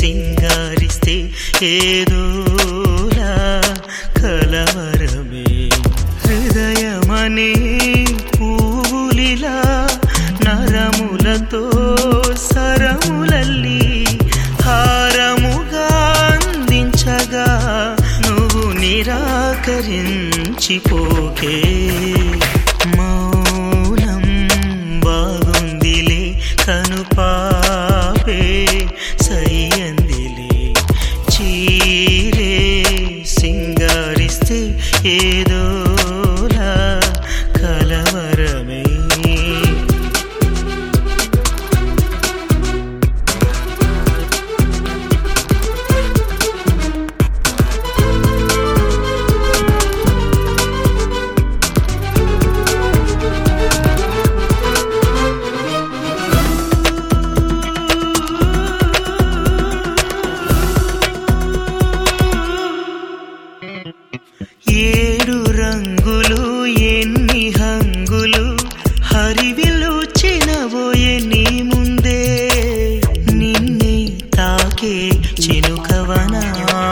సింగారిస్తే ఏదోలా కలవరమే హృదయమనే పూలిలా నరములతో సరములల్లి హారముగా అందించగా నువ్వు నిరాకరించిపోకే మౌనం బాగుందిలే కనుపాపే సయ్యందిలే చీరే సింగారిస్తే ఏదోలా కలవరమే ఏడు రంగులు ఎన్ని హంగులు హరివిలు చినబోయే నీ ముందే నిన్నే తాకే చినుకవనా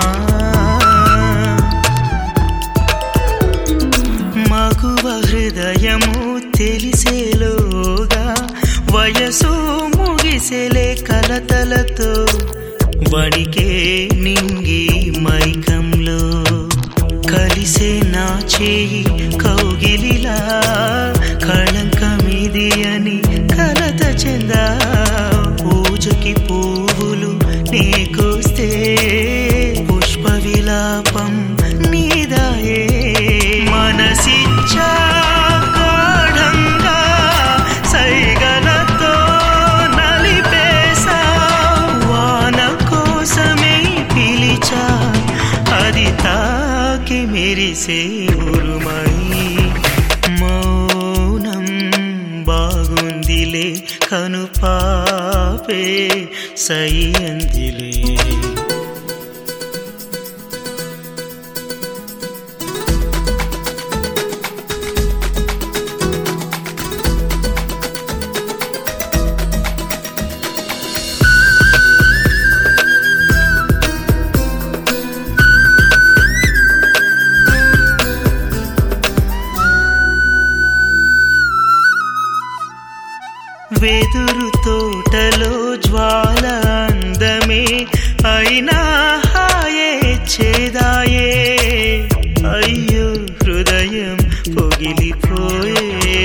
మగువ హృదయము తెలిసేలోగా వయసు ముగిసెలే కలతలతో వడికే నింగి మైకంలో కలిసే నా చేయి కౌగిలిలా కళంకమిది అని కలత చెందా పూజకి పువ్వులు నీకొస్తే పుష్ప విలాపం నీదాయే మనసిచ్చా గాఢంగా సైగలతో నలిపేసా వాన కోసమే పిలిచా అది తాకి మెరిసే ఉరుమై మౌనం బాగుందిలే కనుపాపే సై అందిలే వెదురు తోటలో జ్వాల అందమే అయినా హాయే చేదాయే అయ్యో హృదయం పొగిలిపోయే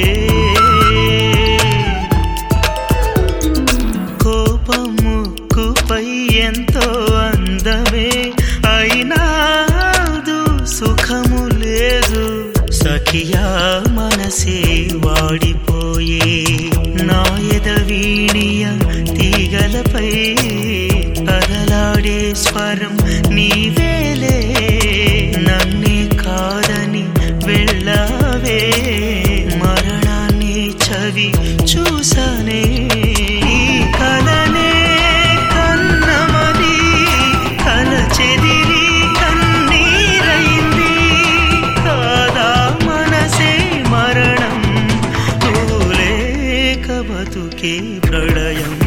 కోపం ముక్కుపై ఎంతో అందమే అయినా అది సుఖము లేదు సఖియా మనసే వాడిపోయే నా ఎద వీణియ తీగలపై కదలాడే స్వరం నీవేలే నన్నే కాదని వెళ్ళావే మరణాన్ని చవి చూసానే ఈ కలనే కన్నమది కల చెదిరి కన్నీరైంది కాదా మనసే మరణం నువ్వు లేక బతుకే ప్రళయం